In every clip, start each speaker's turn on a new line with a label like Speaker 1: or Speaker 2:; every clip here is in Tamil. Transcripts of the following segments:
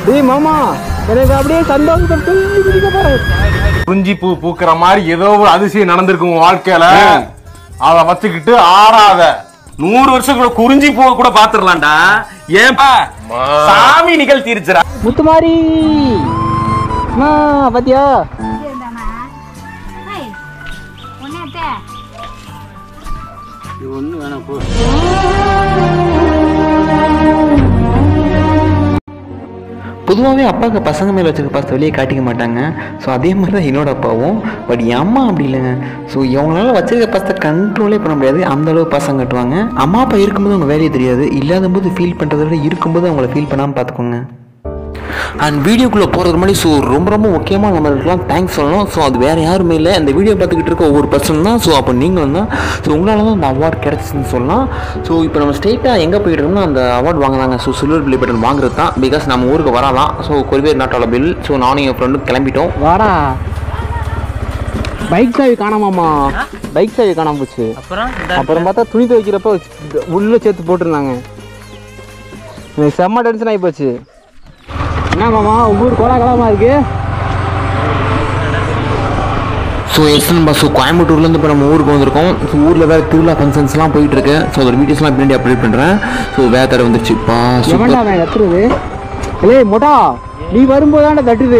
Speaker 1: டேய் மாமா எனக்கு அப்படியே சந்தோஷப்பட்டு பிடிக்க போறேன்
Speaker 2: குறிஞ்சி பூ பூக்கிற மாதிரி ஏதோ ஒரு அதிசயம் நடந்திருக்கு உன் வாழ்க்கையில அத வச்சுக்கிட்டு ஆறாத
Speaker 3: நூறு வருஷம் கூட குறிஞ்சி பூவை கூட பாத்துடலாம்டா ஏன்பா சாமி நிகழ்த்திருச்சுடா
Speaker 1: முத்துமாரி அம்மா பாத்தியா
Speaker 4: இருந்தாமா ஏய் உன்னத்த
Speaker 1: ஒண்ணு வேணாம் போ
Speaker 5: பொதுவாகவே அப்பாவுக்கு பசங்க மேலே வச்சிருக்க பாசத்தை வெளியே காட்டிக்க மாட்டாங்க ஸோ அதே மாதிரி தான் என்னோட அப்பாவும் பட் என் அம்மா அப்படி இல்லைங்க ஸோ இவங்களால வச்சிருக்க பாசத்தை கண்ட்ரோலே பண்ண முடியாது அந்த அளவு பாசம் கட்டுவாங்க அம்மா அப்பா இருக்கும்போது அவங்க வேலையே தெரியாது இல்லாத போது ஃபீல் பண்ணுறத விட இருக்கும்போது அவங்கள ஃபீல் பண்ணாமல் பார்த்துக்கோங்க அண்ட் வீடியோக்குள்ளே போகிறது முன்னாடி ஸோ ரொம்ப ரொம்ப முக்கியமாக நம்மளுக்குலாம் தேங்க்ஸ் சொல்லணும் ஸோ அது வேறு யாருமே இல்லை இந்த வீடியோ பார்த்துக்கிட்டு இருக்க ஒவ்வொரு பர்சன் தான் ஸோ அப்போ நீங்களும் தான் ஸோ உங்களால் தான் அந்த அவார்ட் கிடச்சின்னு சொல்லலாம் ஸோ இப்போ நம்ம ஸ்ட்ரெயிட்டாக எங்கே போயிட்டு இருக்கோம்னா அந்த அவார்ட் வாங்கினாங்க ஸோ சில்வர் பிளே பட்டன் வாங்குறது தான் பிகாஸ் நம்ம ஊருக்கு வரலாம் ஸோ கொரிவேர் நாட்டோட பில் ஸோ நானும் என் ஃப்ரெண்டும் கிளம்பிட்டோம்
Speaker 1: வாடா பைக் சாவி காணாமாமா பைக் சாவி காணாம போச்சு
Speaker 6: அப்புறம்
Speaker 1: அப்புறம் பார்த்தா துணி துவைக்கிறப்ப வச்சு- உள்ள சேர்த்து போட்டிருந்தாங்க எனக்கு செம்ம டென்ஷன் ஆகி போச்சு என்ன மாமா உங்க ஊர் கோலாகலமா இருக்கு
Speaker 5: ஸோ எஸ்என் பஸ் ஸோ கோயம்புத்தூர்லேருந்து இப்போ நம்ம ஊருக்கு வந்திருக்கோம் ஸோ ஊரில் வேறு திருவிழா ஃபங்க்ஷன்ஸ்லாம் போயிட்டு இருக்கு ஸோ அதோட வீடியோஸ்லாம் பின்னாடி அப்டேட் பண்ணுறேன் ஸோ வேற தடவை வந்துருச்சுப்பா
Speaker 1: எவன்டா
Speaker 5: சூப்பர்
Speaker 1: அவன் கத்துறது ஏய் மொட்டா நீ வரும்போது தட்டுது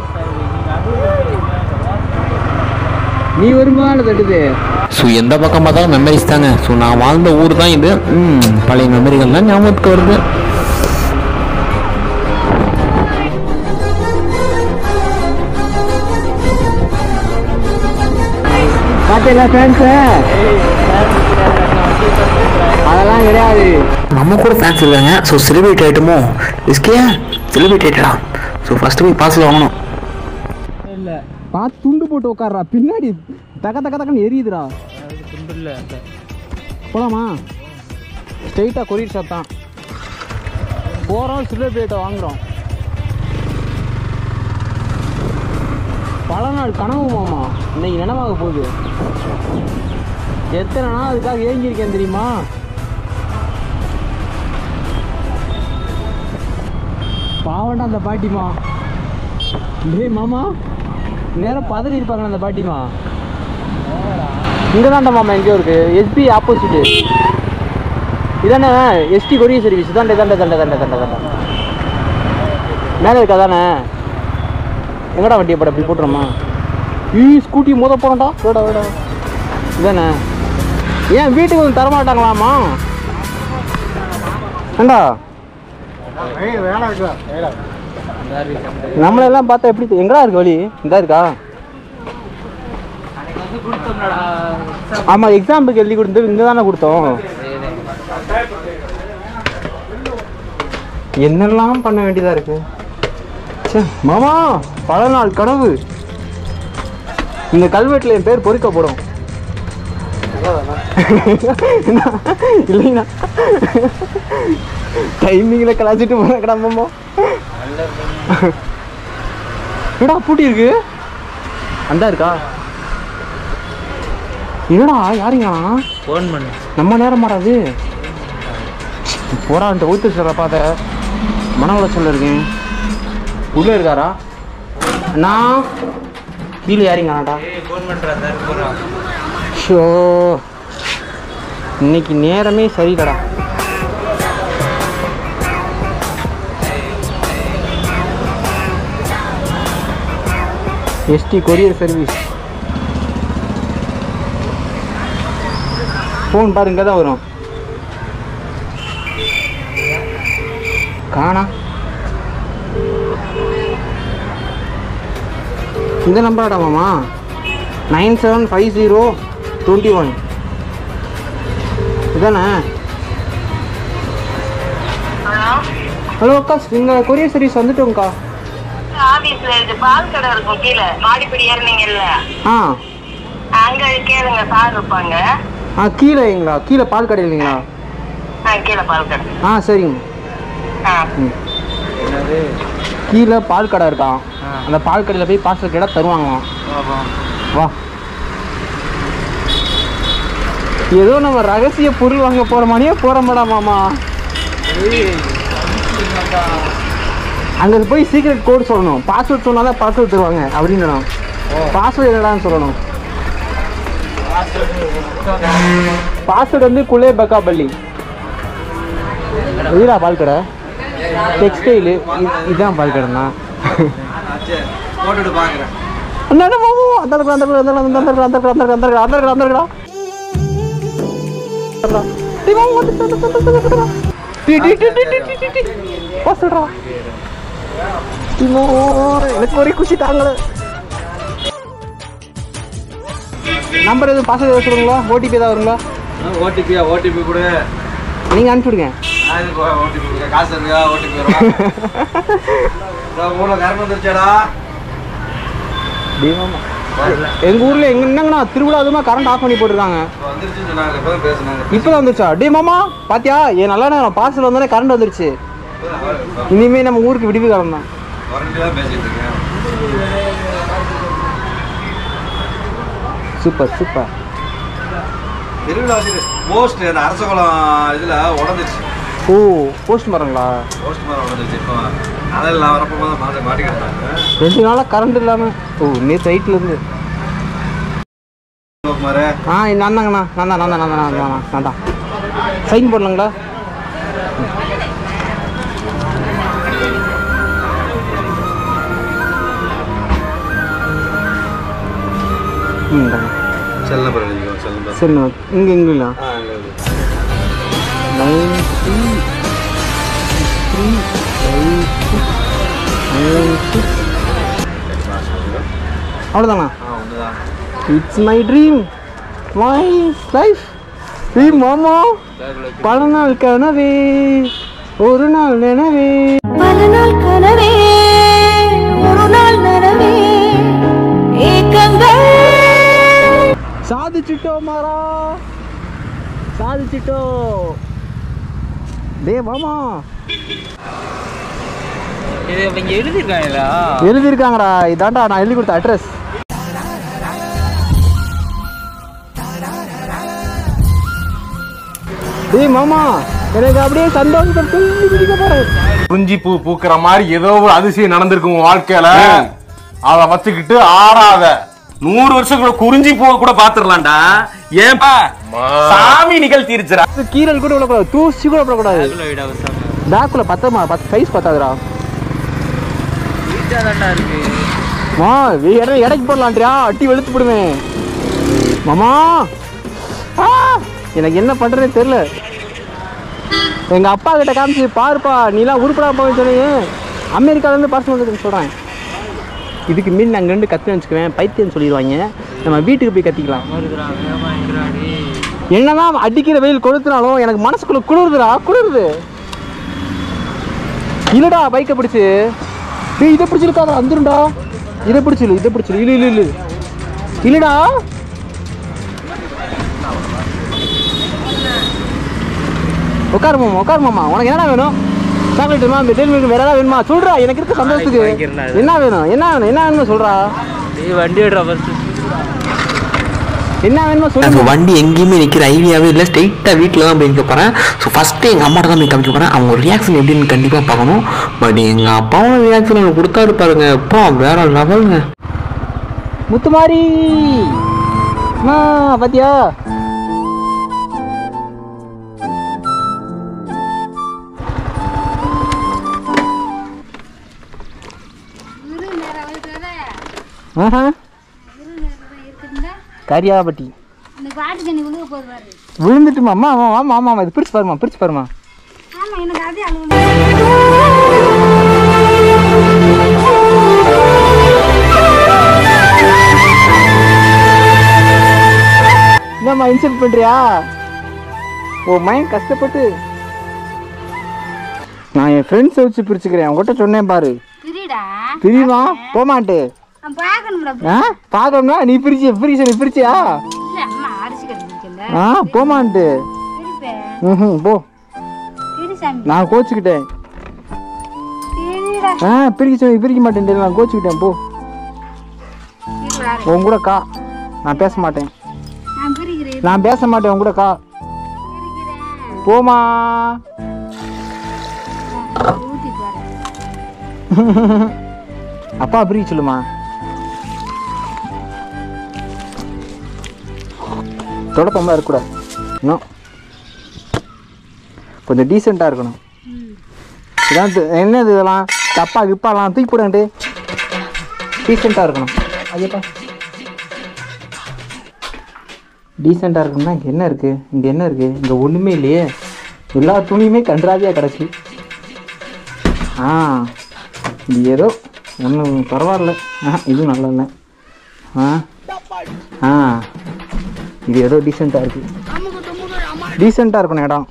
Speaker 1: நீ வரும்போது தட்டுது
Speaker 5: ஸோ எந்த பக்கம் பார்த்தாலும் மெமரிஸ் தாங்க ஸோ நான் வாழ்ந்த ஊர் தான் இது ம், பழைய மெமரிகள்லாம் ஞாபகத்துக்கு வருது
Speaker 1: பார்த்தீங்களா ஃபேன்ஸு அதெல்லாம் கிடையாது
Speaker 5: நம்ம கூட ஃபேன்ஸ் இருக்காங்க ஸோ செலிப்ரேட் ஆகிட்டோமோ எஸ்கே செலிப்ரேட் ஆகிட்டா ஸோ ஃபஸ்ட்டு போய் பார்சல் வாங்கணும்
Speaker 1: இல்ல பார்த்து துண்டு போட்டு உட்கார்றா பின்னாடி தக்க தக்க தக்கன்னு எரியுதுடா போலாமா ஸ்ட்ரெயிட்டாக கொரியர் ஷாப் தான் போகிறோம் சில்வர் பிளேட்டை வாங்குறோம் பல நாள் கனவு மாமா இன்னைக்கு நினைவாக போகுது எத்தனை நாள் அதுக்காக ஏங்கியிருக்கேன் தெரியுமா பாவண்டா அந்த பாட்டிமா டேய் மாமா நேரம் பதறி இருப்பாங்க அந்த பாட்டிமா இங்கே தான்டா மாமா எங்கேயோ இருக்கு எஸ்பி ஆப்போசிட்டு இதானே எஸ்டி கொரியர் சர்வீஸ் இதாண்டே தாண்டே தாண்டே தாண்டே தாண்டே தாண்டே மேலே இருக்கா தானே எங்கடா வண்டியை போட அப்படி போட்டுறோமா ஈ ஸ்கூட்டி மோத போகிறோம்டா வேடா வேடா இதானே ஏன் வீட்டுக்கு வந்து தரமாட்டாங்களாமா ஏண்டா நம்மளெல்லாம் பார்த்தா எப்படி தெ- எங்கடா இருக்கு வழி இந்த இருக்கா ஆமா எக்ஸாம்பிளுக்கு எழுதி கொடுத்து இங்க தானே கொடுத்தோம் என்னெல்லாம் பண்ண வேண்டியதா இருக்கு ச்சே, மாமா பல நாள் கனவு இந்த கல்வெட்டுல என் பேர் பொறிக்கப்படும் இல்லைண்ணா டைமிங்கில் கலாச்சிட்டு போனக்கடா மாமா என்னடா பூட்டி இருக்கு அந்த இருக்கா என்னடா யாருங்க
Speaker 6: ஃபோன் பண்ணு
Speaker 1: நம்ம நேரம் மாறாது போடா அந்த ஊத்து சொல்ற பாத்த மன உளைச்சல் இருக்கேன் உள்ள இருக்காரா அண்ணா கீழே யாரிங்கண்ணாடா
Speaker 6: ஃபோன் பண்ணுறா சார் போகிறோம்
Speaker 1: ஷோ இன்னைக்கு நேரமே சரியில்லடா எஸ்டி கொரியர் சர்வீஸ் ஃபோன் பாருங்க தான் வரும் காணா இந்த நம்பராடா மாமா nine seven five zero twenty one இதானே ஹலோ அக்கா இங்கே கொரியர் சர்வீஸ் வந்துட்டோங்க்கா
Speaker 7: ஆபீஸ்ல இருக்கு பால் கடை இருக்கும் கீழே மாடிப்படி ஏறினீங்கல்ல
Speaker 1: ஆ
Speaker 7: அங்க கேளுங்க சார் இருப்பாங்க
Speaker 1: ஆ கீழேங்களா கீழே பால் கடை இல்லைங்களா
Speaker 7: ஆ, கீழே பால் கடை
Speaker 1: ஆ சரிங்க
Speaker 7: ஆ.
Speaker 1: கீழே பால் கடை இருக்கான் அந்த பால் கடையில் போய் பார்சல் கேட்டால் தருவாங்களாம் வா ஏதோ நம்ம ரகசிய பொருள் வாங்க போற மாதிரியே போற மாடா மாமா அங்கே போய் சீக்ரெட் கோட் சொல்லணும் பாஸ்வேர்ட் சொன்னா தான் பாஸ்வேர்ட் தருவாங்க அப்படின்னு பாஸ்வேர்டு என்னடான்னு சொல்லணும் பாஸ்வேர்டு வந்து குலே பக்கா பள்ளி இதுடா பால் கடை டெக்ஸ்டைலு இதுதான் பால் கடைண்ணா
Speaker 6: போட்டுட்டு பாக்குறேன்
Speaker 1: அண்ணா அண்ணா, மாமா, அந்த இடத்துல, அந்த இடத்துல, அந்த இடத்துல, அந்த இடத்துல, அந்த இடத்துல, அந்த இடத்துல, அந்த இடத்துல, அந்த இடத்துல, அந்த இடத்துல. டேய் மாமா, வந்துட்டு, வந்துட்டு, வந்துட்டு, வந்துட்டு. டேய், டேய், டேய், டேய், டேய், டேய், டேய். வா சொல்றா. டேய் மாமா, எனக்கு ஒரே குஷி தாங்கல நம்பர் எதுவும் பாஸ்வேர்டு எதுவும் சொல்லுங்களா ஓடிபி ஏதாவது வருங்களா
Speaker 6: ஓடிபியா ஓடிபி கூட
Speaker 1: நீங்கள் அனுப்பிச்சி விடுங்க
Speaker 6: நான் இதுக்கு ஓடிபி கொடுக்க காசு இருக்கா ஓடிபி வரும் மூணு கரண்ட் வந்துருச்சாடா
Speaker 1: டேய் மாமா எங்கள் ஊரில் எங்க என்னங்கண்ணா திருவிழா அதுமா கரண்ட் ஆஃப் பண்ணி போட்டிருக்காங்க
Speaker 6: வந்துருச்சுன்னு சொன்னாங்க இப்பதான் பேசுனாங்க
Speaker 1: இப்போதான் வந்துருச்சா டேய் மாமா பாத்தியா என் நல்ல நேரம் பார்சல் வந்தோடனே கரண்ட் வந்துருச்சு இனிமே நம்ம ஊருக்கு விடுவி காலம் தான்
Speaker 6: வரண்டி தான் பேசிட்டு இருக்கேன்
Speaker 1: சூப்பர் சூப்பர்
Speaker 6: திருவிழா வச்சுட்டு போஸ்ட் அந்த அரசகுளம் இதுல உடஞ்சிருச்சு
Speaker 1: ஓ போஸ்ட் மரங்களா
Speaker 6: போஸ்ட் மரம் உடஞ்சிருச்சு இப்போ அதில் நான் வரப்போ தான் மாட்டி மாட்டிக்கிட்டாங்க
Speaker 1: ரெண்டு நாளாக கரண்ட் இல்லாமல் ஓ நேற்று நைட்லேருந்து
Speaker 6: மாதிரி
Speaker 1: ஆ நான் தாங்கண்ணா நான் தான் நான் தான் நான் தான் நான் தான் நான் தான் சைன் போடலாங்களா ம் இந்தாங்க.
Speaker 6: செல்ல நம்பர் எழுதிக்கோ செல் நம்பர்
Speaker 1: சரி இங்கே இங்கேங்களா
Speaker 6: ஆ அங்கே எழுது
Speaker 1: nine three three eight six nine six அவ்வளோதாண்ணா
Speaker 6: ஆ ஒன்று தான்
Speaker 1: it's my dream my life ஈ மாமா பல நாள் கனவே ஒரு நாள் நினைவே
Speaker 8: பல நாள் கனவே ஒரு நாள் நனவே ஏக்கங்கள்
Speaker 1: சாதிச்சிட்டோம் மாறா சாதிச்சிட்டோம் டே மாமா
Speaker 6: இது இவங்க எழுதிருக்காங்களா
Speaker 1: எழுதியிருக்காங்கடா இதாண்டா நான் எழுதி கொடுத்த அட்ரஸ் டேய் மாமா எனக்கு அப்படியே சந்தோஷத்தை துள்ளி பிடிக்க போறேன்
Speaker 2: குறிஞ்சி பூ பூக்கிற மாதிரி ஏதோ ஒரு அதிசயம் நடந்திருக்கு உன் வாழ்க்கையில அத வச்சுக்கிட்டு ஆறாத
Speaker 3: நூறு வருஷம் கூட குறிஞ்சி பூ கூட பாத்துரலாம்டா ஏன்பா சாமி நிகழ்த்திருச்சுடா
Speaker 1: இது கீரல் கூட விடக்கூடாது தூசி கூட விடக்கூடாது
Speaker 6: விட அவசரம்
Speaker 1: பேக்குள்ள பத்தமா பத்து சைஸ் பத்தாதுடா
Speaker 6: வீட்டாக தான்டா இருக்கு
Speaker 1: மா இடம் எடைக்கு போடலான்றியா அட்டி வெளுத்து போடுவேன் மாமா ஆ, எனக்கு என்ன பண்றதுன்னு தெரியல எங்க அப்பா கிட்ட காமிச்சு பாருப்பா நீலாம் உருப்படா போய் சொன்னீங்க அமெரிக்கால இருந்து பார்சல் வந்துருக்குன்னு சொல்றேன் இதுக்கு மீன் நாங்கள் ரெண்டு கற்றுன்னு வச்சுக்குவேன் பைத்தியம் சொல்லிடுவாங்க நம்ம வீட்டுக்கு போய் கத்திக்கலாம்
Speaker 6: இருக்கிறான் வேகமாக இருக்கிறாடி
Speaker 1: என்னதான் அடிக்கிற வெயில் கொளுத்துனாலும் எனக்கு மனசுக்குள்ள குளிருதுடா குளிருது இல்லடா பைக்கை பிடிச்சு டேய் இதை பிடிச்சிருக்காதா வந்துருண்டா இதை பிடிச்சிரு இதை பிடிச்சிரு இல்ல இல்ல இல்ல இல்லடா உட்காரு மாமா உட்காரு மாமா உனக்கு என்னடா வேணும் சாக்லேட் வேணுமா மெட்டல் வேணும் வேற ஏதாவது வேணுமா சொல்றா எனக்கு இருக்க சந்தோஷத்துக்கு
Speaker 6: வாங்கிக்கிறேன்டா இது.
Speaker 1: என்ன வேணும் என்ன வேணும் என்ன வேணுமோ சொல்றா
Speaker 6: டேய் வண்டி விடுறா ஃபர்ஸ்ட்
Speaker 1: என்ன வேணுமோ
Speaker 5: ஸோ
Speaker 1: சொல்லு
Speaker 5: வண்டி எங்கேயுமே நிற்கிற ஐடியாவே இல்லை ஸ்ட்ரைட்டாக வீட்டில் தான் போய் நிற்க போகிறேன் ஸோ ஃபஸ்ட்டு எங்கள் அம்மாட்ட தான் போய் காமிக்க போகிறேன் அவங்க ரியாக்ஷன் எப்படின்னு கண்டிப்பாக பார்க்கணும் பட் எங்கள் அப்பாவும் ரியாக்ஷன் எனக்கு கொடுத்தாரு பாருங்க அப்பா வேற லெவலுங்க
Speaker 1: முத்துமாரி அம்மா பாத்தியா
Speaker 4: இரு நேரம் இருக்கிறத
Speaker 1: ஆஹா
Speaker 4: இரு நேரம் இருக்குதுன்னா
Speaker 1: கரியாபட்டி
Speaker 4: இந்த பாட்டு தண்ணி விழுக போது பாரு
Speaker 1: விழுந்துட்டுமா அம்மா ஆமா ஆமா ஆமா ஆமா இது பிரிச்சு பாருமா பிரிச்சு பாருமா
Speaker 4: ஆமா எனக்கு அதே அழுகு
Speaker 1: என்னம்மா இன்சல்ட் பண்றியா ஓ மைண்ட் கஷ்டப்பட்டு நான் என் ஃப்ரெண்ட்ஸை வச்சு பிரிச்சுக்கிறேன் உங்ககிட்ட சொன்னேன் பாரு
Speaker 4: பிரிடா
Speaker 1: பிரியுமா போமாட்டு
Speaker 4: நான் பார்க்கணும்டா
Speaker 1: ஆ பார்க்கணும்னா நீ பிரிச்சு பிரிச்சு நீ பிரிச்சியா
Speaker 4: இல்ல அம்மா அரிசி கட்டிருக்கல
Speaker 1: ஆ போமான்ட்டு
Speaker 4: பிரிப்பேன்
Speaker 1: ம் போ
Speaker 4: பிரி சாமி
Speaker 1: நான் கோச்சுக்கிட்டேன்
Speaker 4: பிரிடா
Speaker 1: ஆ பிரிக்க சொல்லி பிரிக்க மாட்டேன் நான் கோச்சுக்கிட்டேன் போ
Speaker 4: இரு வாரேன்.
Speaker 1: உன் கூட கா நான் பேச மாட்டேன்
Speaker 4: நான் பிரிக்கிறேன்
Speaker 1: நான் பேச மாட்டேன் உன் கூட கா
Speaker 4: பிரிக்கிறேன்
Speaker 1: போமா
Speaker 4: ஊத்திட்டு வரேன்
Speaker 1: அப்பா அப்படி சொல்லுமா தொடப்பம்லாம் இருக்கக்கூடாது இன்னும் கொஞ்சம் டீசெண்டாக இருக்கணும் இதான் து- என்னது இதெல்லாம் தப்பா கிப்பாலாம் தூக்கி போடுங்கட்டு டீசெண்டாக இருக்கணும் ஐயப்பா டீசெண்டாக இருக்கணும்னா இங்கே என்ன இருக்குது இங்கே என்ன இருக்குது இங்கே ஒன்றுமே இல்லையே எல்லா துணியுமே கன்றாவியாக கிடக்கு ஆ இது ஏதோ ஒன்றும் பரவாயில்ல ஆ இதுவும் நல்லா இல்லை ஆ ஆ இது ஏதோ டீசெண்டாக இருக்குது டீசெண்டாக இருக்கணும் இடம்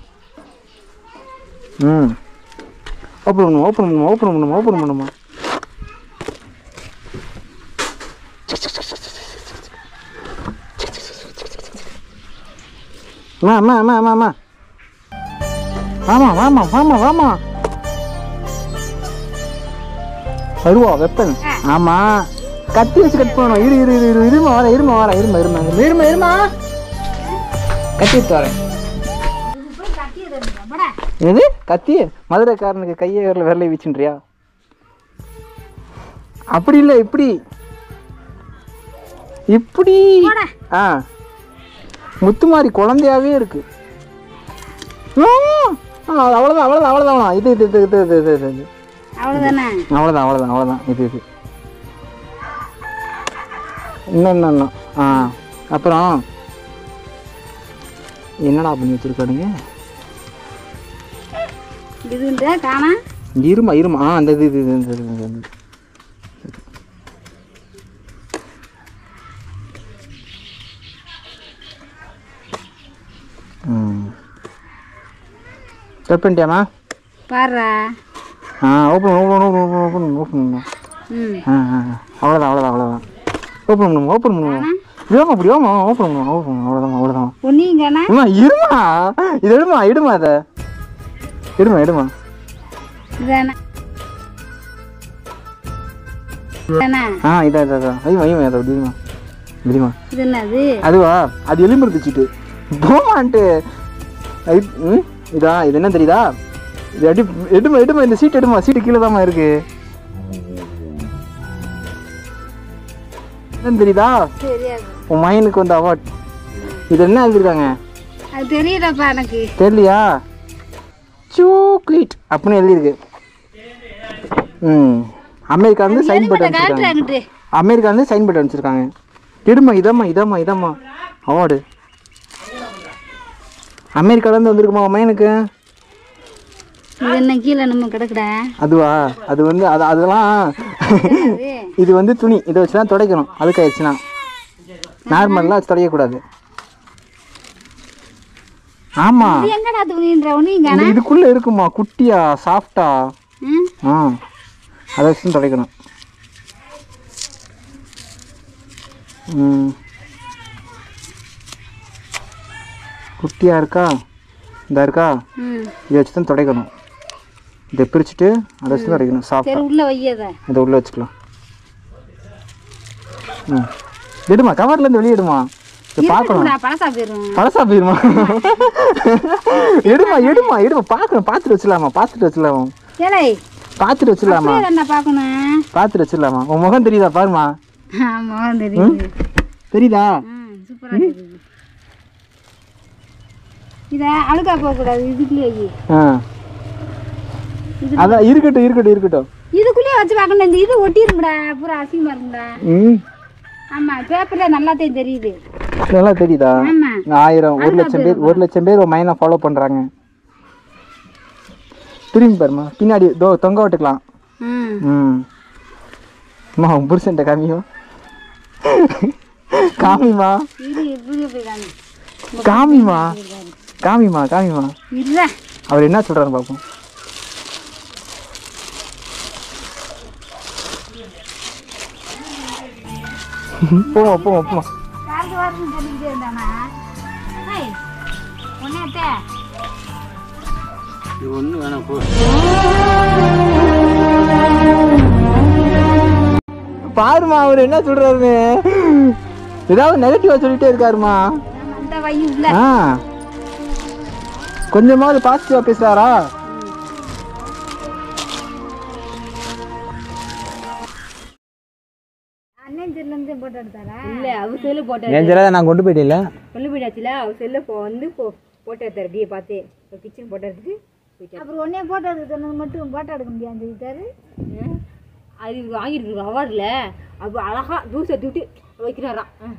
Speaker 1: ம் ஓப்பன் பண்ணுமா ஓப்பன் பண்ணுமா ஓப்பன் பண்ணுமா ஓப்பன் பண்ணுமா அம்மா அம்மா அம்மா அம்மா அம்மா வாமா வாமா வாமா வாமா வருவா வெப்பன் ஆமா கத்தி வச்சு கட் பண்ணணும் இரு இரு இரு இரு இருமா வர இருமா வர இருமா இருமா இருமா இருமா இருமா கத்தி எடுத்து வரேன் என்னது கத்தி மதுரைக்காரனுக்கு கையை விரல விரலை வீச்சுன்றியா அப்படி இல்லை இப்படி இப்படி ஆ முத்துமாரி குழந்தையாவே இருக்கு ஆ, ஆ, அவ்வளவுதான் அவ்வளவுதான் அவ்வளவுதான் இது இது இது இது இது இது இது
Speaker 4: அவ்வளோதானே
Speaker 1: அவ்வளோதான் அவ்வளோதான் அவ்வளோதான் இது இது இன்னும் இன்னும் இன்னும் ஆ அப்புறம் என்னடா பண்ணி வச்சிருக்கானுங்க
Speaker 4: இதுன்ற காணா
Speaker 1: இருமா இருமா ஆ அந்த இது இது இது, இது, இது, இது. ம் கட் பண்ணிட்டியாமா
Speaker 4: பாடுறா
Speaker 1: ஆ open open open open open open
Speaker 4: ம்
Speaker 1: ஆ ஆ ஆ. அவ்வளோதான் அவ்வளோதான் அவ்வளோதான் ஓப்பன் பண்ணுமா ஓப்பன் பண்ணுமா விடாமா அப்படி வாமா ஓப்பன் பண்ணுமா ஓப்பன் பண்ணுமா அவ்வளோதான் அவ்வளோதான்
Speaker 4: பொன்னியும் காணா
Speaker 1: அம்மா இருமா இது எடுமா எடுமா அதை எடுமா எடுமா
Speaker 4: இதானே இதானே
Speaker 1: ஆ இதா இதா இதா ஐயோ ஐயோ அதை விடுமா விடுமா
Speaker 4: இது என்னது
Speaker 1: அதுவா அது எலும்பு இருந்துச்சுட்டு போமான்ட்டு ஐ- ம் இதா இது என்ன தெரியுதா இது அடி எடுமா எடுமா இந்த சீட் எடுமா சீட்டு கீழே தாம்மா இருக்கு என்ன தெரியுதா
Speaker 4: தெரியாது
Speaker 1: உன் மைனுக்கு வந்து அவார்ட் இது என்ன எழுதிருக்காங்க
Speaker 4: அது தெரியலப்பா எனக்கு
Speaker 1: தெரியலையா சூக்லீட் அப்படின்னு எழுதியிருக்கு ம் அமெரிக்கா வந்து சைன் பட்டன் வச்சிருக்காங்க
Speaker 4: காட்டுறாங்கிட்டு
Speaker 1: அமெரிக்கா வந்து சைன் பட்டன் வச்சிருக்காங்க எடுமா இதம்மா இதம்மா இதம்மா அவார்டு அமெரிக்காலேருந்து வந்திருக்குமா உன் மைனுக்கு
Speaker 4: இது என்ன கீழே நம்ம கிடக்குடா
Speaker 1: அதுவா அது வந்து அது அதெல்லாம்
Speaker 4: அது
Speaker 1: இது வந்து துணி இதை வச்சு தான் துடைக்கணும் அதுக்காயிடுச்சுன்னா நார்மலாக வச்சு துடைக்கக்கூடாது ஆமாம்
Speaker 4: இது எங்கடா துணின்ற ஒன்றையும்
Speaker 1: இந்த
Speaker 4: காணா
Speaker 1: இதுக்குள்ளே இருக்குமா குட்டியா சாஃப்டா
Speaker 4: ம்
Speaker 1: ஆ அதை வச்சு தான் துடைக்கணும் ம் குட்டியாக இருக்கா இந்த இருக்கா
Speaker 4: ம்
Speaker 1: இதை வச்சு தான் துடைக்கணும் இதை பிரிச்சுட்டு அதை வச்சு தான் துடைக்கணும்
Speaker 4: சரி
Speaker 1: சாஃப்டாக
Speaker 4: உள்ள வையத
Speaker 1: இதை உள்ளே வச்சுக்கலாம் ம் எடுமா கவர்லேருந்து வெளியே எடுமா இதை பார்க்கணும்
Speaker 4: பழசா போயிடும்
Speaker 1: பழசா போயிருமா எடுமா எடுமா எடுமா பார்க்கணும் பார்த்துட்டு வச்சிடலாமா பார்த்துட்டு வச்சிடலாமா
Speaker 4: ஏலே
Speaker 1: பார்த்துட்டு வச்சிடலாமா
Speaker 4: அப்படியே என்ன பார்க்கணும்
Speaker 1: பார்த்துட்டு வச்சிடலாமா உன் முகம் தெரியுதா பாருமா
Speaker 4: ஆமாம் தெரியுது
Speaker 1: தெரியுதா
Speaker 4: ம் சூப்பராக தெரியுது இதை அழுக்கா போகக்கூடாது இதுக்குள்ளேயே வை
Speaker 1: ஆ அதான் இருக்கட்டும் இருக்கட்டும் இருக்கட்டும்
Speaker 4: இதுக்குள்ளேயே வச்சு பார்க்கணும் இந்த இது ஒட்டிருங்கடா பூரா அசிங்கமாக இருக்கும்டா
Speaker 1: ம்
Speaker 4: ஆமாம் பேப்பரில் நல்லாத்தையும் தெரியுது
Speaker 1: நல்லா தெரியுதா
Speaker 4: ஆமா.
Speaker 1: ஆயிரம் ஒரு லட்சம் பேர் ஒரு லட்சம் பேர் உன் மைனை ஃபாலோ பண்ணுறாங்க திரும்பி பாருமா பின்னாடி தோ தொங்க விட்டுக்கலாம்
Speaker 4: ம்
Speaker 1: ம் அம்மா உன் புருஷன்ட்ட காமியும் காமிமா
Speaker 4: இது இப்படியே போய் காமி
Speaker 1: காமிமா காமிமா காமிமா
Speaker 4: இல்லை
Speaker 1: அவர் என்ன சொல்றாரு பார்ப்போம் போமா போமா போமா
Speaker 4: காலத்து வாரம்னு சொல்லிக்கிட்டே இருந்தானா ஏய் ஒன்னே
Speaker 1: பாருமா அவர் என்ன சொல்றாருன்னு ஏதாவது நெகட்டிவா சொல்லிட்டே இருக்காருமா
Speaker 4: அந்த வையு உள்ள
Speaker 1: ஆ கொஞ்சமாவது பாசிட்டிவா பேசுறாரா
Speaker 4: போட்டோ எடுத்தாரா
Speaker 9: இல்ல அவர் செல்லு போட்டோ
Speaker 1: என் ஜெராதை நான் கொண்டு போயிட்டேன்ல
Speaker 9: கொண்டு போயிட்டாச்சுல அவர் செல்ல போ வந்து போட்டோ எடுத்தாரு அப்படியே பார்த்து கிச்சன் போட்டோ எடுத்துட்டு போயிட்டாரு
Speaker 4: அப்புறம் உடனே போட்டோ எடுக்க சொன்னது மட்டும் போட்டோ எடுக்க முடியாது சொல்லிட்டாரு
Speaker 9: ம். அது வாங்கிட்டு அவார்டில் அப்போ அழகா ஜூஸ் எடுத்து விட்டு வைக்கிறாராம் ம்.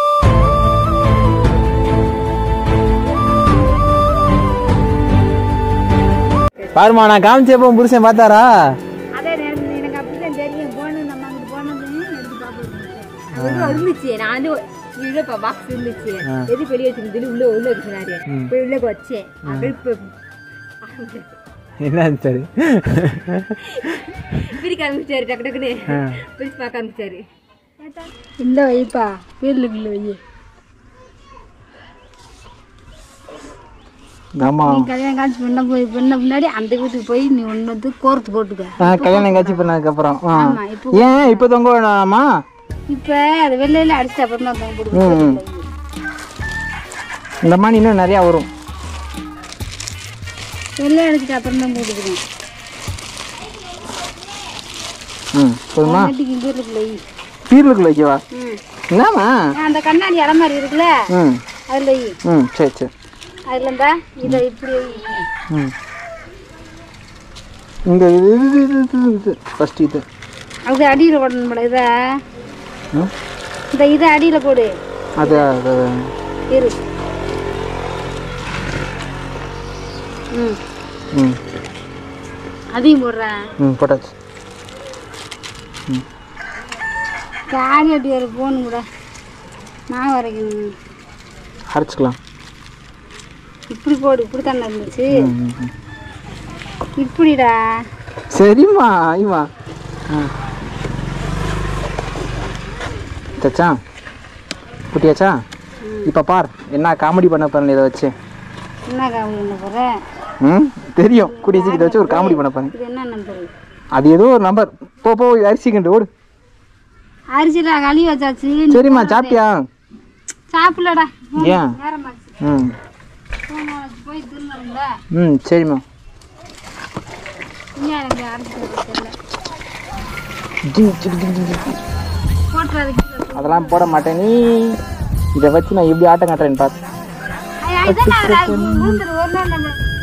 Speaker 1: பாருமா நான் காமிச்சப்போ உன் புருஷன் பார்த்தாரா
Speaker 4: அதே நேரம் எனக்கு அப்படிதான் தெரியும் போகணும் நம்ம அங்கிட்டு போனோம்னு எடுத்து பார்ப்போம்
Speaker 9: அது இருந்துச்சு நான் வந்து உள்ள பாக்ஸ் இருந்துச்சு எது வெளியே வச்சிருந்து உள்ள உள்ள வச்சுனாரு போய் உள்ள வச்சேன் அப்படியே இப்ப-
Speaker 1: என்ன சரி
Speaker 9: பிரிக்க ஆரம்பிச்சாரு டக்கு டக்குன்னு பிரிச்சு பார்க்க ஆரம்பிச்சாரு
Speaker 4: இந்த வைப்பா வீட்டுக்குள்ள வை
Speaker 1: ஆமா
Speaker 4: நீ கல்யாணம் காட்சி பண்ண போய் பண்ண முன்னாடி அந்த வீட்டுக்கு போய் நீ ஒன்று வந்து கோர்த்து போட்டுக்க
Speaker 1: ஆ, கல்யாணம் காட்சி பண்ணதுக்கு அப்புறம் ஆ.
Speaker 4: ஆமா, இப்போ-
Speaker 1: ஏன் இப்போ தொங்க வேணாமா
Speaker 4: இப்போ அது வெள்ளையில அடிச்சு அப்புறம் தான் தொங்க
Speaker 1: ம், ம்.
Speaker 4: போடுவோம்
Speaker 1: இந்த மாதிரி இன்னும் நிறையா வரும்
Speaker 4: வெள்ளை அடிச்சுட்டு அப்புறம் தான் போட்டுக்கிறேன்
Speaker 1: ம் போதுமா
Speaker 4: வீட்டுக்கு இங்கே இருக்குல்ல வை.
Speaker 1: பீர்லுக்குள்ள வைக்கவா
Speaker 4: ம்
Speaker 1: என்னம்மா
Speaker 4: ஆ, அந்த கண்ணாடி இடம் மாதிரி இருக்குல்ல
Speaker 1: ம்
Speaker 4: அதில் வை
Speaker 1: ம் சரி சரி
Speaker 4: அதில் இருந்தா இதை இப்படி வை
Speaker 1: ம் இந்த இது இது இது இது இது ஃபஸ்ட் இது
Speaker 4: அது அடியில் போடணும் போல இதை
Speaker 1: ம்
Speaker 4: இந்த இதை அடியில் போடு
Speaker 1: அது அது
Speaker 4: இரு ம்
Speaker 1: ம்
Speaker 4: அதையும் போடுறேன்
Speaker 1: ம் போட்டாச்சு
Speaker 4: காலி அடி வர போகணும் கூட நான் வரைக்கணும்
Speaker 1: அரைச்சிக்கலாம்
Speaker 4: இப்படி போடு இப்படி தானே இருந்துச்சு
Speaker 1: ம், ம், ம்.
Speaker 4: இப்படிடா
Speaker 1: சரிம்மா ஐமா ஆ சச்சா குட்டியாச்சா இப்போ பார் என்ன காமெடி பண்ண பாருங்க இதை வச்சு
Speaker 4: என்ன காமெடி பண்ண போற
Speaker 1: ம் தெரியும் கூடிய சீக்கிரம் இதை வச்சு ஒரு காமெடி பண்ண பாருங்க
Speaker 4: இது என்ன நம்பர்
Speaker 1: அது ஏதோ ஒரு நம்பர் போ போ அரிசி கண்டு ஓடு
Speaker 4: அரிசிடா கழுவி வச்சாச்சு
Speaker 1: சரிம்மா சாப்பிட்டியா
Speaker 4: சாப்பிடலடா
Speaker 1: ஏன்
Speaker 4: நேரமாச்சு
Speaker 1: ம்
Speaker 4: போன நாளைக்கு போய் திருநெல்வேலில
Speaker 1: ம் சரிம்மா
Speaker 4: இன்னும் எனக்கு அரைச்சி தெரியல
Speaker 1: ஜிங் ஜிங் ஜிங் ஜிங் ஜிங்.
Speaker 4: போட்டுறது கீழே போ.
Speaker 1: அதெல்லாம் போட மாட்டேன் நீ இதை வச்சு நான் எப்படி ஆட்டம் காட்டுறேன்னு பார்த்து
Speaker 4: ஐயா, இதான் நான் விழுந்துரு ஒரு நாள் நம்ம